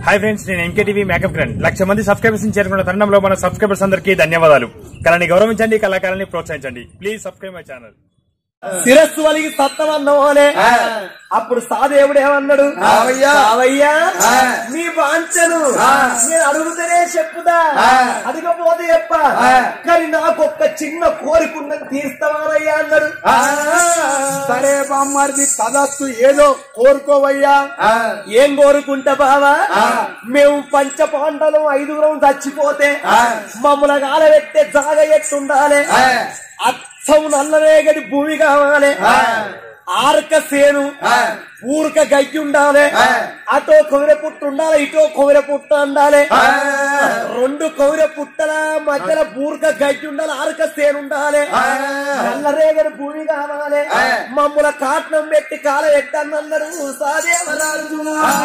Hi friends నేను MKTV makeup grand lakh మంది subscribers చేరుకున్న తరుణంలో మన సబ్స్క్రైబర్స్ అందరికీ ధన్యవాదాలు కళని గౌరవించండి కళాకారాన్ని ప్రోత్సహించండి ప్లీజ్ సబ్స్క్రైబ్ మై ఛానల్ శిరస్సు వలిగి సత్తమన్నావు అనే అప్పుడు సాదేవుడు ఏమన్నాడు రావయ్యా. రావయ్యా నీ వాంచను నేను అడుగుతూనే చెప్పుదా అడగపోతే చెప్ప కానీ నాకు ఒక్క చిన్న కోరికుందని తీస్తావానయ్యా అన్నాడు సరే బామ్మారిది తదస్తు ఏదో కోరుకోవయ్యా ఏం కోరుకుంటా బావా మేము పంచ పాండలం ఐదుగురం చచ్చిపోతే మమ్మల్ని కాలబెట్టే జాగ ఎట్టుండాలి అచ్చం నల్లరేగడి భూమి కావాలి ఆర్క సేను ఊరక గడ్డి ఉండాలి అటో కొవిర పుట్ట ఉండాలి ఇటో కొవిర పుట్ట ఉండాలి రెండు కొవిర పుట్టల మధ్యలో బూరక గడ్డి ఉండాలి ఆర్క సేను ఉండాలి నల్లరేగడి భూమి కావాలి మమ్మల కాట్నం పెట్టి కాల పెట్టన్నన్నాడు సాదేవరాజు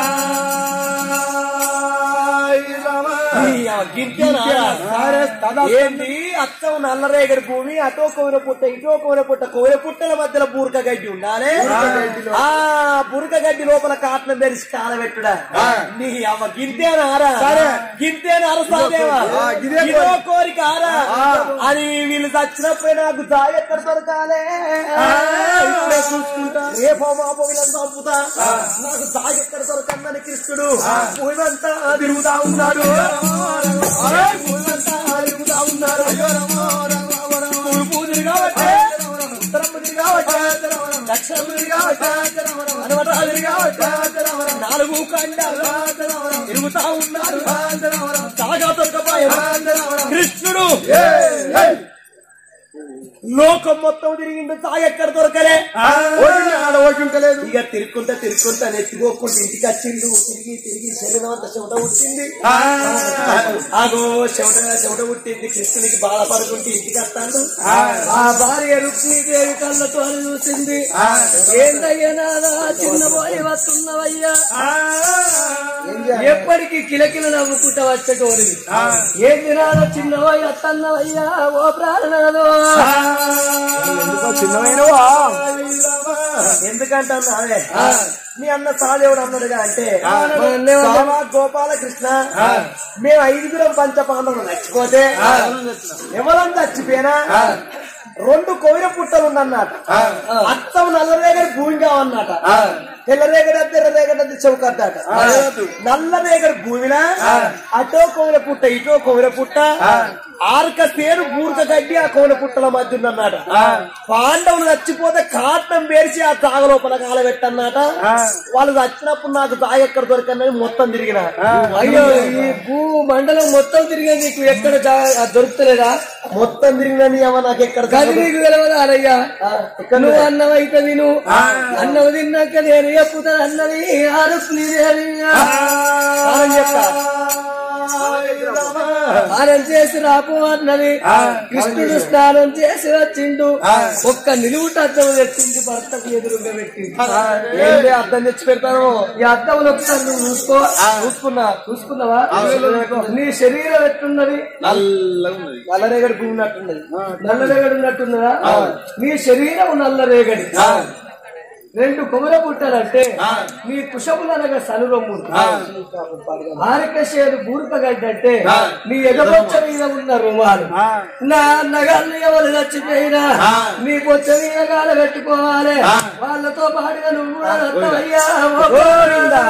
సరే తదస్తు ఏంది అచ్చం నల్లరేగడి భూమి అటో కోవిర పుట్ట ఇటో కోవిర పుట్ట కోవిర పుట్టల మధ్యలో బూరక గడ్డి ఉండాలి గడ్డిలో. ఆ బురక గడ్డి లోపల కాట్నం తెరిచి కాలబెట్టుడా నీ అమ్మ గింతేనారా సరే. గింతేనారా సాదేవా ఆ, గిదే ఇదో కోరిక. కోరిక ఆరా అని వీళ్ళు చచ్చినప్పుడు నాకు జాయ్ ఎక్కడ దొరకాలే ఇప్పుడే చూసుకుంటా రేపో మాపో వీళ్ళని చంపుతా నాకు జాయ్ ఎక్కడ దొరకందని కృష్ణుడు భూమంతా తిరుగుతా ఉన్నాడు అరే, భూమంతా తిరుగుతా ఉన్నాడు తూర్పు తిరగబట్టే, ఉత్తరం తిరగబట్టే, దక్షిణం తిరగబట్టే, అనవటాలు తిరగబట్టే, నాలుగు కండాలు తిరుగుతా ఉన్నారు తాగా దొరకపోయే కృష్ణుడు లోకం మొత్తం తిరిగిండు తాగ ఎక్కడ దొరకలే ఓటింది, ఆడ ఓటింటలేదు ఇక తిరుక్కుంటా తిరుక్కుంటా నెత్తిపోకుండా ఇంటికి వచ్చిండు తిరిగి తిరిగి శరీరం అంతా చెమట పుట్టింది ఆగో చెమట చెమట పుట్టింది కృష్ణునికి బాధపడుకుంటే ఇంటికి వస్తాడు ఆ భార్య రుక్మిదేవి కళ్ళతో చూసింది ఏంటయ్యా నాదా చిన్న పోయి వస్తున్నవయ్యా ఎప్పటికీ కిలకిల నవ్వుకుంటా వచ్చేటోడి ఏంది నాదో చిన్న పోయి వస్తున్నవయ్యా ఓ ప్రాణనాదో చిన్నమైనవా ఎందుకంటే అన్నావే మీ అన్న సాదేవుడు అన్నాడుగా అంటే సామా గోపాలకృష్ణ మేము ఐదుగురం పంచ పాండవులు చచ్చిపోతే ఎవరం చచ్చిపోయినా రెండు కోవిర పుట్టలు ఉన్నమాట అత్తం నల్లరేగడి భూమి కావన్నట తెల్లరేగడి తెల్లరేగడి చౌకద్దట నల్లరేగడి భూమిన అటో కోవిర పుట్ట ఇటో కోవిర పుట్ట ఆర్క తేరు బూర్క గడ్డి ఆ కోవిర పుట్టల మధ్య ఉందన్నమాట పాండవులు చచ్చిపోతే కాటం పేర్చి ఆ తాగ లోపల కాలబెట్టన్నట వాళ్ళు చచ్చినప్పుడు నాకు తాగ ఎక్కడ దొరకనని మొత్తం తిరిగిన అయ్యో ఈ భూ మండలం మొత్తం తిరిగే నీకు ఎక్కడ జా- దొరుకుతలేదా మొత్తం తిరిగిన ఏమో నాకు ఎక్కడ గది దొరకదు. నీకు తెలవదా అరయ్యా ఆ, ఎక్కడ నువ్వు అన్నం అయితే తిను అన్నం తిన్నాక నేను చెప్పుతాను అన్నది ఆరుపు నీదే అరయ్యా. అని చెప్తా. స్నానం చేసి రాపు అన్నది కృష్ణుడు స్నానం చేసి వచ్చిండు ఒక్క నిలువుటద్దం తెచ్చింది భర్తకు ఎదురుగా పెట్టింది ఏంటి అర్థం తెచ్చి పెడతాను ఈ అద్దంలో ఒకసారి నువ్వు చూసుకో చూసుకున్నా చూసుకున్నావా నీ శరీరం ఎట్టున్నది నల్లరేగడి భూమి ఉన్నట్టున్నది నల్లరేగడి ఉన్నట్టున్నదా నీ శరీరం నల్లరేగడి రెండు కొమర పుట్టాలంటే నీ కుషములనగా సనురమ్ము ఆరికశేరు బూర్పగడ్డ అంటే నీ ఎగబొచ్చ మీద ఉన్న రుమాలు నా అన్నగారిని ఎవరు చచ్చిపోయినా నీ బొచ్చ మీద కాల పెట్టుకోవాలి వాళ్ళతో పాటుగా నువ్వు కూడా రత్తమయ్యా ఓ గోవిందా.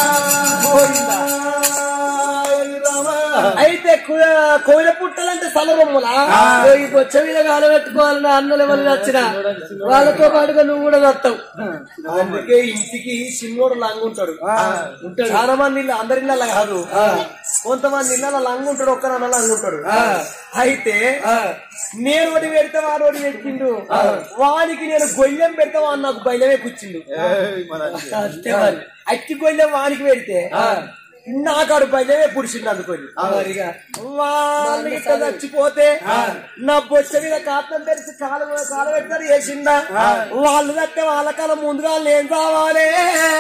అయితే కోయిల పుట్టాలంటే సలరమ్ములా ఓ ఈ బొచ్చ మీద కాల పెట్టుకోవాలి నా అన్నలు ఎవరు చచ్చినా వాళ్ళతో పాటుగా నువ్వు కూడా రత్తావు అందుకే ఇంటికి చిన్నోడు లంగ్ ఉంటాడు ఉంటాడు చాలా మంది ఇల్లు అందరి ఇళ్ళ కాదు కొంతమంది ఇళ్ళ లంగ్ ఉంటాడు ఒక్క నన్న లంగ్ ఉంటాడు అయితే నేను ఒకటి పెడితే వాడు ఒకటి పెట్టిండు వానికి నేను గొయ్యం పెడితే వాడు నాకు బయలమే కూర్చిండు అంతే మరి అట్టి గొయ్యం వానికి పెడితే నాకాడు బయలమే పుడిచిండు అందుకొని మరిగా వాళ్ళు ఇట్లా చచ్చిపోతే నా బొచ్చ మీద కాతం తెరిచి కాలు కాలు పెట్టారు వేసిందా వాళ్ళు తట్టే వాళ్ళ కాలం ముందుగా ఏం కావాలి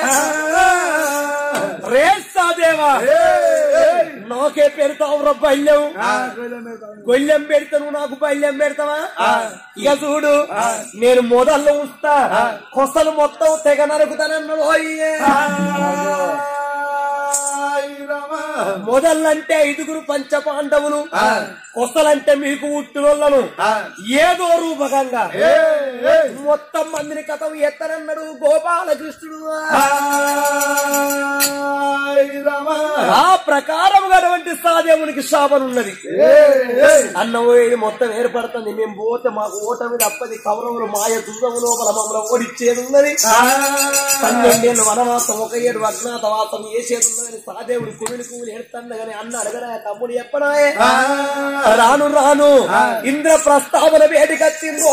రేస్తాదేవా నాకే పెడతావు బల్యం గొల్లెం పెడతాను నాకు బల్యం పెడతావా ఇక చూడు నేను మొదల్లో ఉంచుతా కొసలు మొత్తం తెగ నరుకుతానన్నాడు అయ్యే మొదలంటే ఐదుగురు పంచ పాండవులు కొసలంటే మీకు ఉట్టులను ఏదో రూపకంగా మొత్తం మందిని కథం ఎత్తనన్నాడు గోపాలకృష్ణుడు ఆ ప్రకారముగా అటువంటి సాదేవునికి శాపనున్నది అన్నం ఇది మొత్తం ఏర్పడుతుంది మేము పోతే మాకు ఓటమి తప్పది కౌరవులు మాయ దూరము లోపల మమ్మల్ని ఓడిచ్చేది ఉన్నది పన్నెండేళ్ళు వనవాసం ఒక ఏడు అజ్ఞాతవాసం చేసేది ఉన్నదని సాదేవుడు కుమిడి కుమిడి ఏడుతాడు కానీ అన్న అడగరా తమ్ముడు ఎప్పడాయే రాను రాను ఇంద్ర ప్రస్తావన వేడికచ్చిందో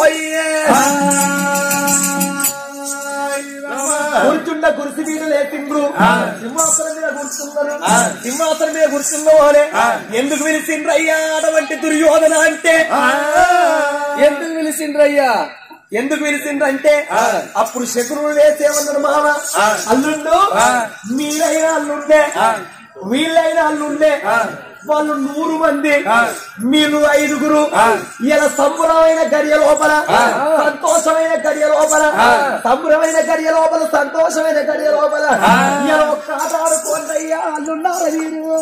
కూర్చుండ కుర్చీ మీద లేచిండ్రు సింహాసనం మీద కూర్చున్నారు సింహాసనం మీద కూర్చున్నావు అనే ఎందుకు పిలిచిండ్రయ్యా అటువంటి దుర్యోధన అంటే ఎందుకు పిలిచిండ్రయ్యా ఎందుకు పిలిచిండ్రంటే అప్పుడు శకురుడు వేసేమన్నాడు మామ అల్లుండు మీరైనా అల్లుండే వీళ్ళైనా అల్లుండే వాళ్ళు నూరు మంది మీరు ఐదుగురు ఇలా సంబురమైన గడియ లోపల సంతోషమైన గడియ లోపల సంబురమైన గడియ లోపల సంతోషమైన గడియ లోపల ఇలా ఒక్క ఆట ఆడుకోండి అయ్యా అల్లున్నారు వీరు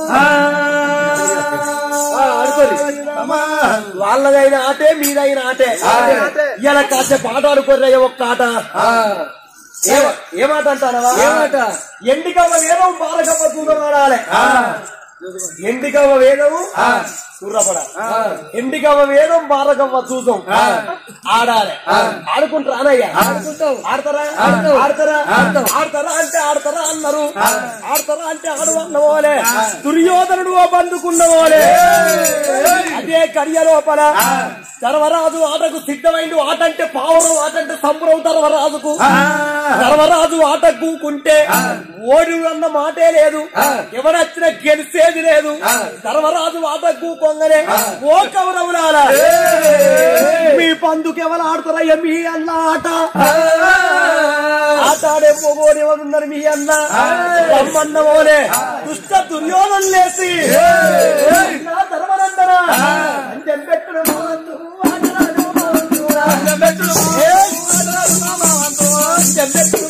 వాళ్ళదైన ఆటే మీదైన ఆటే ఇలా కాసేపు ఆట ఆడుకోర్రయ్య ఒక్క ఆట ఏమ- ఏమాట అంటారా ఏమాట ఎండికమ్మ వేదం బాలకమ్మ చూడమాడాలి ఎండికమ్మ వేదము సూర్రపడ ఎండికమ్మ వేదం బాలకమ్మ చూసం ఆడాలి ఆడుకుంటారా అనయ్య ఆడుకుంటావు ఆడతారా ఆడతారా ఆడతారా అంటే ఆడతారా అన్నారు ఆడతారా అంటే ఆడు అన్నవాలే దుర్యోధనుడు ఓ బందుకున్నవాలే అదే కడియ లోపల ధర్మరాజు ఆటకు సిద్ధమైండు ఆట అంటే పావురం ఆట అంటే సంబరం ధర్మరాజుకు ధర్మరాజు ఆట కూకుంటే ఓడి అన్న మాటే లేదు ఎవరొచ్చినా గెలిచేది లేదు ధర్మరాజు ఆట కూకోగానే ఓ కవరవులాల మీ పందుకు ఎవరు ఆడుతారయ్యా మీ అన్న ఆట ఆట ఆడే మొగోడు ఎవరున్నారు మీ అన్న రమ్మన్న ఓలే దుష్ట దుర్యోధన లేసి నా ధర్మనందన అంజం పెట్టిన మావంతు, ఆటలాడు మావంతు, అంజం పెట్టిన మావంతు, ఆటలాడు మావంతు, అంజం పెట్టిన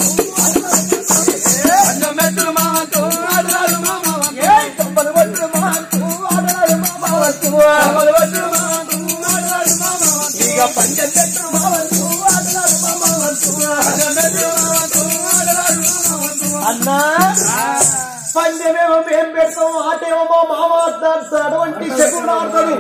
మావంతు, ఆటలాడు మావంతు, ఏయ్ కమ్మలు పట్టిన మావంతు, ఆటలాడు మావంతు, కమ్మలు పట్టిన మావంతు, ఆటలాడు మావంతు, ఇక పంజం పెట్టిన మావంతు, ఆటలాడు మావంతు, పంజం పెట్టిన మావంతు, ఆటలాడు మావంతు. అన్నా పందెమేమో మేం పెడతాం ఆటేమో మా మామ ఆడతాడు అటువంటి శకుడు ఆడతాడు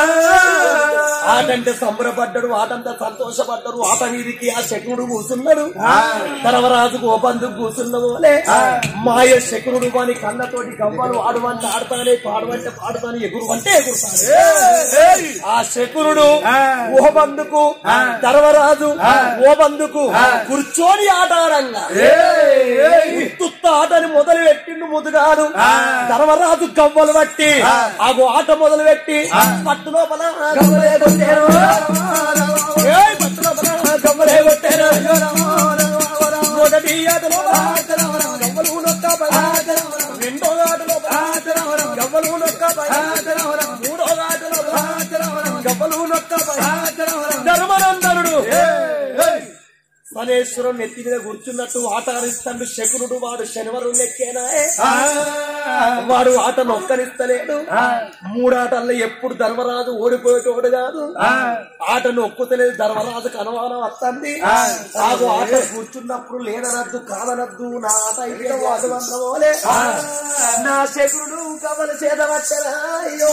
ఆటంటే సంబరపడ్డాడు ఆటంతా సంతోషపడ్డాడు ఆట వీరికి ఆ శకుడు కూర్చున్నాడు కరవరాజుకు ఓ బంధు కూర్చున్నదోలే మాయ శకునుడు వాని కళ్ళతోటి గవ్వలు ఆడువంటే ఆడతానే పాడువంటే పాడుతానే ఎగురు అంటే ఎగురుతాడు ఆ శకునుడు ఓ బంధుకు ధర్మరాజు ఓ బంధుకు కూర్చొని ఆట ఆడంగా ఉత్తుత్త ఆటని మొదలు పెట్టిండు ముదుగాడు ధర్మరాజు గవ్వలు పట్టి ఆగు ఆట మొదలు పెట్టి పట్టు లోపల గవ్వలే కొట్టారు ఏయ్, పట్టు లోపల గవ్వలే కొట్టారు మొదటి ఆటలో గవ్వలు నొక్కపై రెండో ఆటలో గవ్వలు నొక్కపై మూడో ఆటలో గవ్వలు నొక్కపై ధర్మనందనుడు మనేశ్వరం నెత్తి మీద కూర్చున్నట్టు ఆట ఆడిస్తాడు శకునుడు వాడు శనివారం లెక్కేనా వాడు ఆట నొక్కనిస్తలేడు మూడాటల్లో ఎప్పుడు ధర్మరాజు ఓడిపోయేటోడు కాదు ఆట నొక్కుతలేదు ధర్మరాజుకు అనుమానం వస్తుంది ఆగు ఆట కూర్చున్నప్పుడు లేననద్దు కాదనద్దు నా ఆట అయితే వాడు అన్నమోలే నా శకునుడు కవల చేత వచ్చరా అయ్యో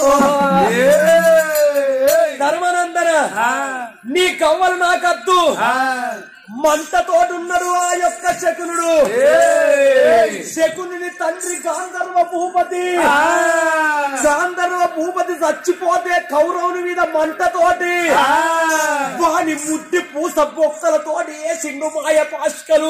ధర్మనందన నీ కవ్వలు నాకద్దు మంటతోడున్నాడు ఆ యొక్క శకునుడు శకునుని తండ్రి గాంధర్వ భూపతి గాంధర్వ భూపతి చచ్చిపోతే కౌరవుని మీద మంటతోటి వాని ముట్టి పూస బొక్కలతోటి వేసిండు మాయ పాష్కలు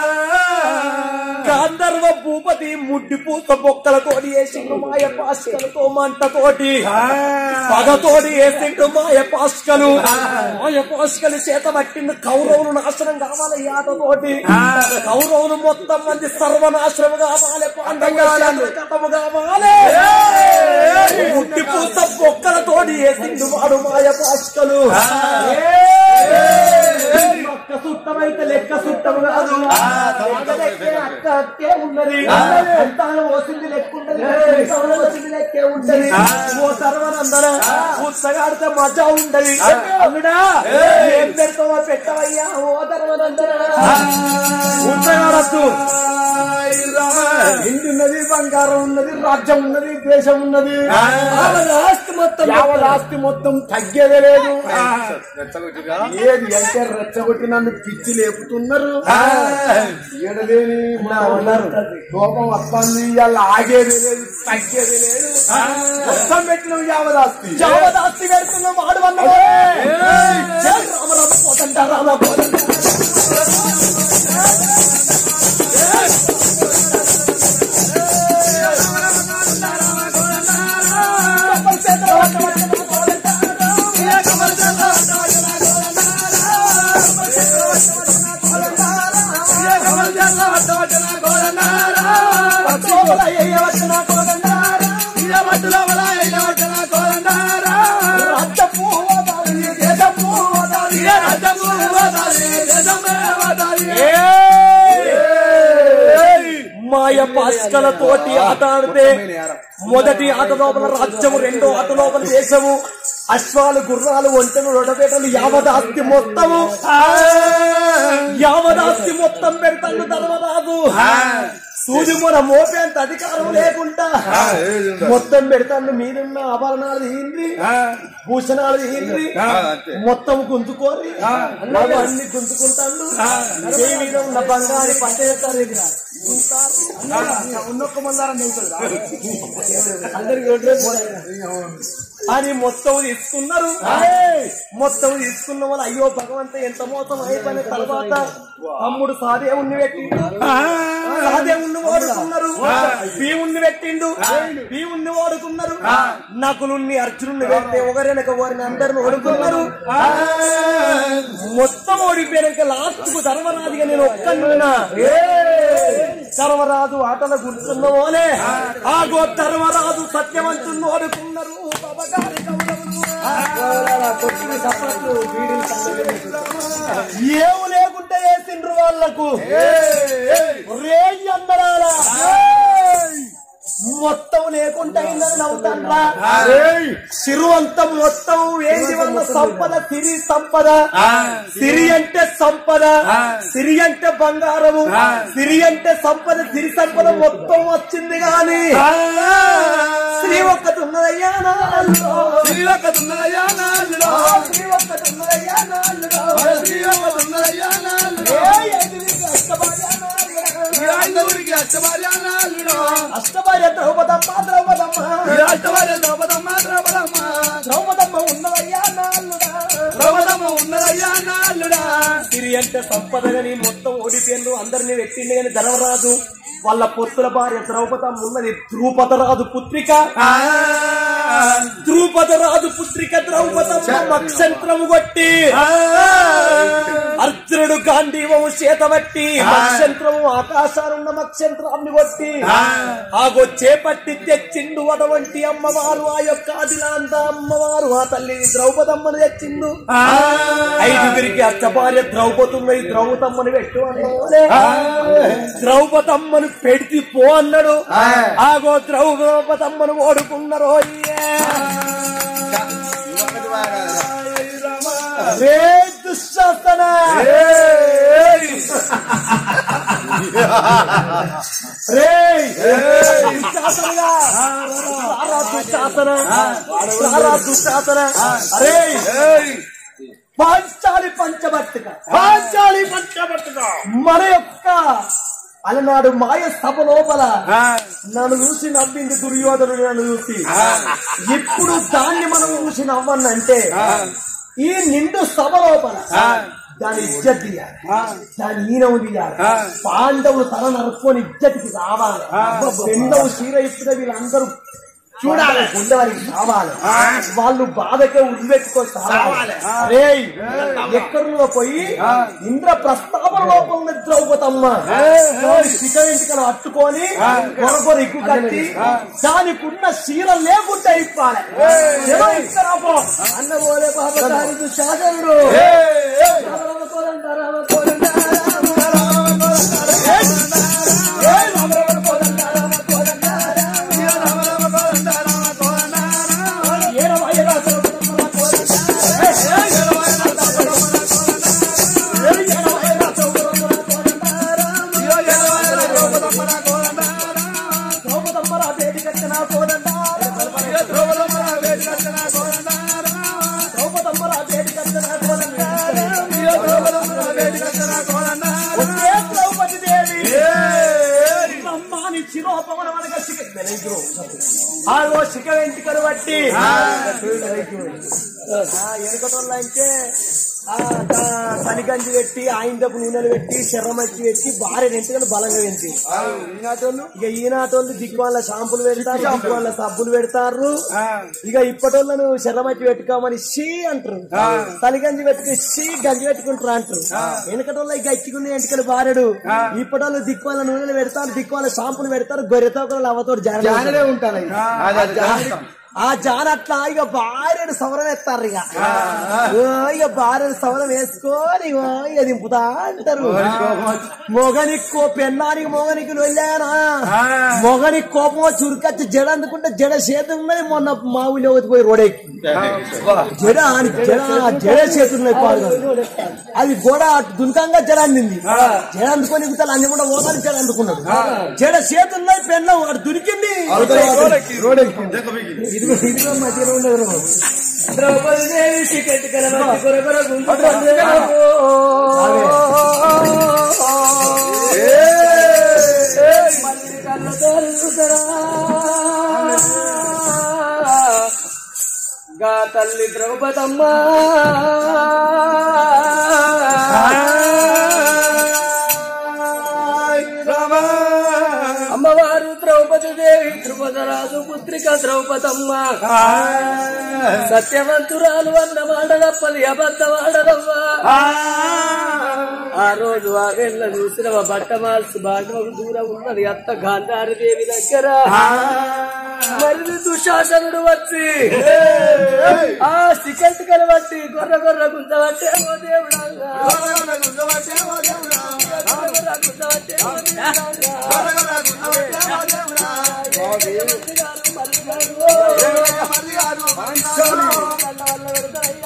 గాంధర్వ భూపతి ముడ్డి పూస బొక్కలతోటి వేసిండు మాయ పాష్కలతో మంటతోటి పగతోటి వేసిండు మాయ పాష్కలు మాయ పాష్కలు చేత పట్టిండు కౌరవులు నాశనం కావాలి ఈ ఆటతోటి కౌరవులు మొత్తం మంది సర్వనాశనం కావాలి పాండవులు కథము కావాలి ముట్టి పూస బొక్కలతోటి వేసిండు వాడు మాయ పాష్కలు లెక్క సుత్తమైతే లెక్క సుత్త మొత్తం కాదు అక్కడెక్కే అక్క అక్కే ఉన్నది అంతాను వసింది లెక్కుంటది అంతాను వసింది లెక్కే ఉంటది ఓ సర్వనందన ఉత్తగాడితే మజా ఉండదు అల్లుడా ఏం పెడతావో పెట్టవయ్యా ఓ సర్వనందన ఉత్తరాడద్దు ఇంటి ఉన్నది బంగారం ఉన్నది రాజ్యం ఉన్నది దేశం ఉన్నది ఆస్తి మొత్తం యావత్ ఆస్తి మొత్తం తగ్గేదే లేదు ఏది అంటే రెచ్చగొట్టి నన్ను పిచ్చి లేపుతున్నారు ఏడలేని మా ఉన్నారు కోపం వస్తుంది ఇవాళ ఆగేది లేదు తగ్గేది లేదు మొత్తం పెట్టిన యావదాస్తి జావదాస్తి పెడుతున్న వాడు వల్ల రామరామ పోతంట రామ పోతంట మాయ పాస్కలతోటి ఆట ఆడితే మొదటి ఆట లోపల రాజ్యము రెండో ఆట లోపల దేశము అశ్వాలు గుర్రాలు ఒంటెలు రొడపేటలు యావదాస్తి మొత్తము యావదాస్తి మొత్తం పెడతాను ధర్మరాజు సూది మన మోపేంత అధికారం లేకుండా మొత్తం పెడతాను మీరున్న ఆభరణాలు తీయండి భూషణాలు తీయండి మొత్తం గుంజుకోరి అన్ని గుంజుకుంటాను చేయి మీద ఉన్న బంగారు పంట చేస్తారు దగ్గర ఉన్నొక్క మందారం చెబుతుంది అందరికి రోడ్డు అని మొత్తం తీసుకున్నారు మొత్తం తీసుకున్న వాళ్ళు అయ్యో భగవంత ఎంత మోసం అయిపోయిన తర్వాత తమ్ముడు సాదేవుణ్ణి పెట్టిండు సాదేవుణ్ణి ఓడుకున్నారు భీముణ్ణి పెట్టిండు భీముణ్ణి ఓడుకున్నారు నకులుణ్ణి అర్జునుణ్ణి పెడితే ఒకరినక వారిని అందరిని ఓడుకున్నారు మొత్తం ఓడిపోయాక లాస్ట్ కు ధర్మరాజుగా నేను ఒక్కనున్నా ధర్మరాజు ఆటలు గుర్తున్న పోలే ఆగో ధర్మరాజు సత్యవంతుని ఓడుకున్నారు బాబాగారి కౌరవులు. ఏము లేకుంటే వేసిండ్రు వాళ్లకు రే అందరాలా మొత్తం లేకుండా అయిందని నవ్వుతాన్రా సిరు అంతా మొత్తం ఏంటి వల్ల సంపద సిరి సంపద సిరి అంటే సంపద సిరి అంటే బంగారము సిరి అంటే సంపద సిరి సంపద మొత్తం వచ్చింది గాని శ్రీ ఒక్కటి ఉన్నదయ్యా నాలో. శ్రీ ఒక్కటి ఉన్నదయ్యా నాలో. ఏ ఎదురికి అష్టభార్య నాలో. అష్టభార్య ద్రౌపదమ్మ ద్రౌపదమ్మ ద్రౌపదమ్మ ఉన్నదయ్యా నాలుడా సిరి అంటే సంపదగని మొత్తం ఓడిపోయిండ్రు అందరినీ పెట్టిండు కానీ ధర్మరాజు వాళ్ళ పొత్తుల భార్య ద్రౌపదమ్మ ఉన్నది ద్రూపదరాజు పుత్రిక ద్రూపదరాజు పుత్రిక ద్రౌపదమ్మ నక్షత్రము కొట్టి అర్జునుడు గాంధీవము చేతబట్టి నక్షత్రము ఆకాశానున్న నక్షత్రాన్ని కొట్టి ఆగో చేపట్టి తెచ్చిండు అటువంటి అమ్మవారు ఆ యొక్క అదిలాంత అమ్మవారు ఆ తల్లి ద్రౌపదమ్మను తెచ్చిండు ఐదుగురికి అత్త భార్య ద్రౌపదున్నది ద్రౌపదమ్మని పెట్టు అన్నోలే ద్రౌపదమ్మను పెడితే పో అన్నాడు ఆగో ద్రౌపదమ్మను ఓడుకున్నారు రే దుశ్శాసన రే దుశ్శాసనగా సారా దుశ్శాసన సారా దుశ్శాసన అరే పాంచాలి పంచభర్తిక పాంచాలి పంచభర్తిక మన యొక్క అలనాడు మాయ సభ లోపల నన్ను చూసి నవ్వింది దుర్యోధనుడు నన్ను చూసి ఇప్పుడు దాన్ని మనం చూసి నవ్వన్నంటే ఈ నిండు సభ లోపల దాని ఇజ్జత్ తీయాలి దాని ఈనవు తీయాలి పాండవులు తల నరుక్కొని ఇజ్జతికి రావాలి రెండవ చీర ఇప్పుడే వీళ్ళందరూ చూడాలి గుండెవారికి కావాలి వాళ్ళు బాధకే ఉరిపెట్టుకొని సావాలి రేయ్ ఎక్కడిలో పోయి ఇంద్ర ప్రస్తాపన లోపల ఉన్న ద్రౌపదమ్మ శిఖ ఇంటికలు అట్టుకొని కొరకొర ఇక్కు కట్టి దానికున్న శీల లేకుండా ఇప్పాలి ఏదో ఇస్తారా పో. అన్న పోలే బాబా శాసనుడు రామ కోరంట రామ కోరంట రామ ఆగో శిఖ వెంటికలు బట్టి ఎనకటోళ్ళు అంటే సలిగంజి పెట్టి ఆయిందపు నూనెలు పెట్టి శర్రమచ్చి పెట్టి భార్య ఎంటికలు బలంగా పెంచి ఇక ఈనాటోళ్ళు దిక్కువాళ్ళ షాంపులు పెడతారు దిక్కువాళ్ళ సబ్బులు పెడతారు ఇక ఇప్పటోళ్ళను శర్రమచ్చి పెట్టుకోమని షీ అంటారు సలిగంజి పెట్టుకుని షీ గంజి పెట్టుకుంటారు అంటారు వెనకటోళ్ళ ఇక ఎత్తుకున్న ఎంటికలు భార్యడు ఇప్పటోళ్ళు దిక్కువాళ్ళ నూనెలు పెడతారు దిక్కువాళ్ళ షాంపులు పెడతారు గొర్రెతో కూడా అవ్వతోడు జాగ్రత్త జానరే ఉంటాను ఆ జాన అట్లా ఇక భార్యను సవరం ఎత్తారు ఇక ఓ, ఇక భార్యను సవరం వేసుకొని ఓ, ఇక దింపుతా అంటారు మొగని కో పెన్నానికి మొగనికి నొల్లానా మొగని కోపం చురుకచ్చి జడ అందుకుంటే జడ చేతి ఉన్నది మొన్న మా ఊళ్ళో పోయి రోడెక్కి జడ ఆని- జడ జడ చేతులు ఉన్నాయి పాడు అది గోడ అటు దుంకంగా జడ అందింది జడ అందుకొని ఇంత అన్ని కూడా ఓదాని జడ అందుకున్నాడు జడ చేతుల్లో పెన్న వాడు దురికింది రోడ్ ఎక్కింది ఇదిగో ఇదిగో మధ్యలో ఉండదు ద్రౌపది దేవి టికెట్ కలవచ్చి కొరకొర గుంజుకుంది. మల్లి కళ్ళతో చూసరా. గా తల్లి ద్రౌపదమ్మ అమ్మవారు ద్రౌపది దేవి ద్రుపదరాజు పుత్రిక ద్రౌపదమ్మ సత్యవంతురాలు అన్న మాట తప్పది అబద్ధమాడదవ్వా ఆ రోజు ఆ వెళ్ళ చూసిన బట్ట మాల్సి బాగా దూరం ఉన్నది అత్త గాంధారి దేవి దగ్గర మరి దుశాసనుడు వచ్చి ఆ సికెట్ కలబట్టి గొర్ర గొర్ర గుంతబట్టి ఓ దేవుడా గొర్ర గుంతబట్టి ఓ దేవుడా. మల్లి గారు, మల్లి గారు, ఓ. కళ్ళ వల్ల పెడతారయ్యా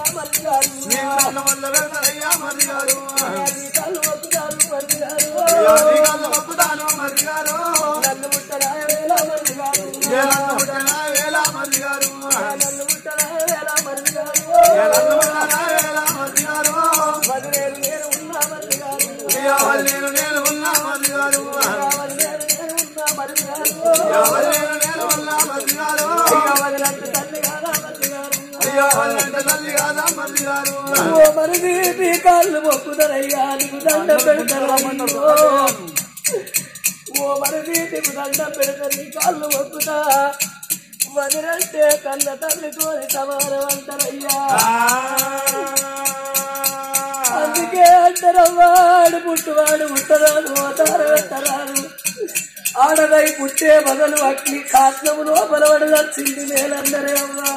మల్లి గారు. నీ కళ్ళు మొక్కుతారు మల్లి గారు, ఓ. నన్ను ముట్టరాయ వేళ మల్లి గారు. నన్ను ముట్టరాయ వేళ మల్లి గారు, ఓ. వదిలేరు నేను ఉన్నా మల్లి గారు. వదిలేరు నేను ఉన్నా మల్లి గారు, ఓ. అయ్యా వదిలంటే తల్లి కాదా మల్లి గారు. ఓ మరిది నీ కాళ్ళు మొక్కుదరయ్యా నీకు దండ పెడతారు ఓ మరిది నీకు దండ పెడతారు నీ కాళ్ళు మొక్కుతా వదిలంటే కన్న తల్లితో సమానం అంటారయ్యా అందుకే అంటారవ్వాడు పుట్టువాడు పుట్టరాదు ఓతారు పెట్టరాదు ఆడదై పుట్టే బదులు అగ్ని కాత్నము లోపల పడదచ్చింది మేలందరే అవ్వా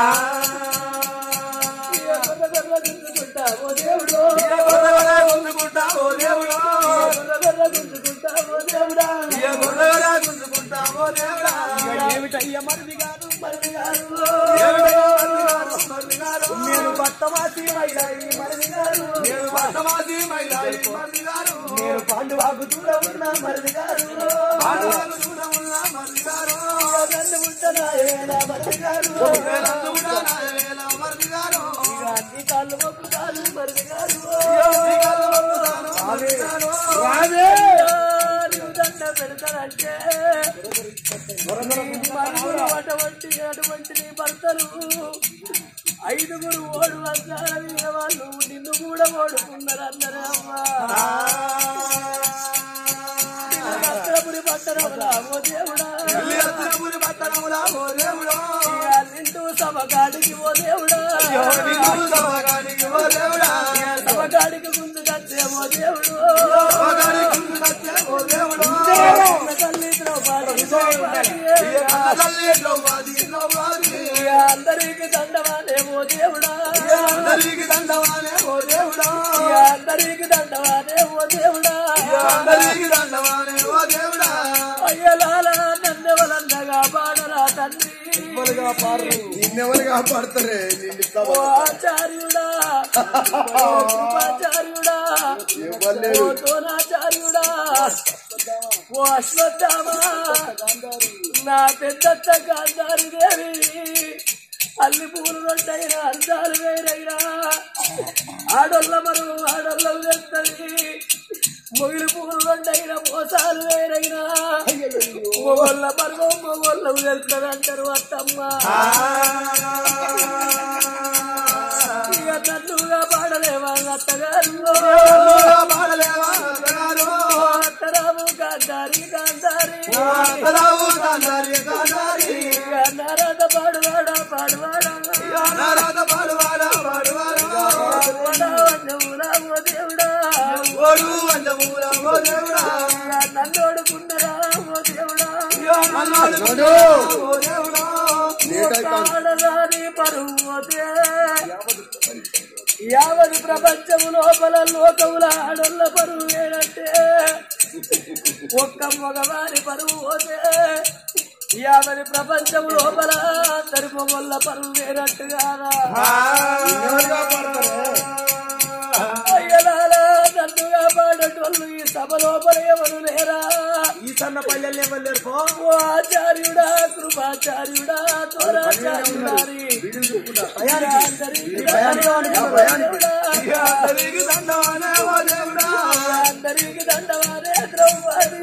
గుంజుకుంటా ఓ దేవుడు గుంజుకుంటా ఓ దేవుడా ఏమిటయ్యా మరిది గారు మరిది గారు నేను భక్తమాసి మైలాయి మరిది గారు నేను పాండువాకు దూరం ఉన్నా మరిది గారు నన్ను ఉంటనా వేళ మరిది గారు ఇక అన్ని కాళ్ళు మొక్కుతారు మరిది గారు నీవు దండ పెడతానంటే మరుగురు అటువంటి అటువంటి నీ భర్తలు ఐదుగురు ఓడు వస్తారు వాళ్ళు నిన్ను కూడా ఓడుకున్నారు అందరూ అమ్మా భద్రపురి పట్టణములా ఓ దేవుడా ఇక నిండు సమగాడికి ఓ దేవుడా సమగాడికి ముందు కట్టే ఓ దేవుడు తల్లి ద్రౌపది ద్రౌపది. ఇక అందరికి దండవానే ఓ దేవుడా ఇక అందరికి దండవానే ఓ దేవుడా అయ్యలాల నన్నెవలన్నగా పాడరా తండ్రి నిన్నెవరు కాపాడతారే నిన్ను ఓ ఆచార్యుడా ఓ కృపాచార్యుడా ఇవ్వలేదు ఓ ద్రోణాచార్యుడా ఓ అశ్వత్థామ నా పెద్దత్త గాంధారి దేవి అల్లి పూలు రొట్టైనా అర్థాలు వేరైనా ఆడోళ్ళ మనం ఆడోళ్ళ తెస్తుంది మొగిలి పువ్వులు రెండైన మోసాలు వేరైనా మొగోళ్ళ పర్వం మొగోళ్ళకు వెళ్తారంటారు అత్తమ్మ ఇక నన్నుగా పాడలేవా అత్తగారు అత్తరాము కాందారి కాందారి ఇక నారాధ పాడువాడా పాడువాడా పాడువాడా వంజములా ఓ దేవుడా ఇక నన్నోడుకున్నరా ఓ దేవుడా ఆడదాని పరువతే యావది ప్రపంచము లోపల లోకముల ఆడోళ్ళ పరువు వేడంటే ఒక్క మగవారి పరువు పోతే యావది ప్రపంచము లోపల అందరి మొగోళ్ళ పరువు వేరట్టుగానా అయ్యలారా నన్నుగా పాడేటోళ్ళు ఈ సభ లోపల ఎవరు లేరా ఈ సన్న పల్లెల్ని ఎవరు లేరు పో ఓ ఆచార్యుడా కృపాచార్యుడా తోరాచార్యుడా అందరికి దండవారే ద్రౌపది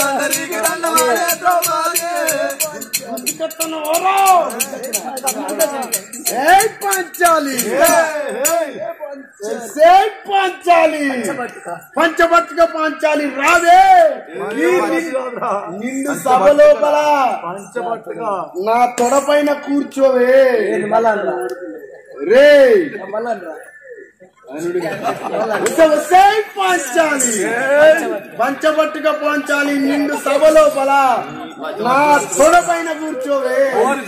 ఏ పంచాలి ఏ పంచాలి పంచభట్టిక పంచాలి రావే ఈ ని- నిన్ను సభ లోపల నా తొడ పైన కూర్చోవే రే వస్తే వస్తే పంచాలి పంచభట్టిక పంచాలి నిన్ను సభ లోపల నా తొడ పైన కూర్చోవే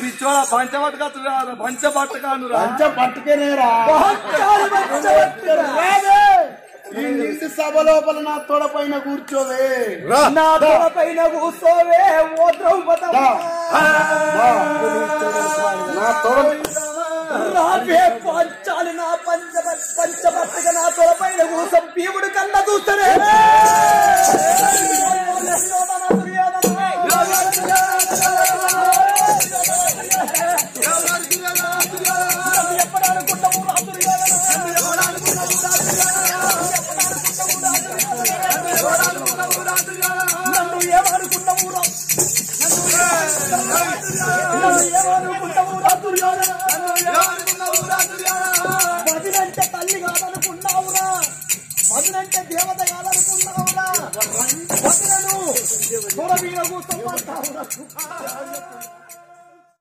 పంచ పట్టుకనేరా రావే ఈ నిండు సభ లోపల నా తొడ పైన కూర్చోవే నా తల పైన కూర్చోవే ఓ ద్రౌపదమ్మ. నా తొడ రావే పంచాలి నా పంచ పంచభర్తక నా తల పైన కూర్చో భీముడు కళ్ళ చూస్తనే నన్ను ఏమనుకున్నావు రా? నన్ను ఏమనుకున్నావు రా దుర్యోధన? వదినంటే తల్లి కాదనుకున్నావురా వదినంటే దేవత కాదనుకున్నావురా వదినను త్వర మీద కూర్చోమంటావురా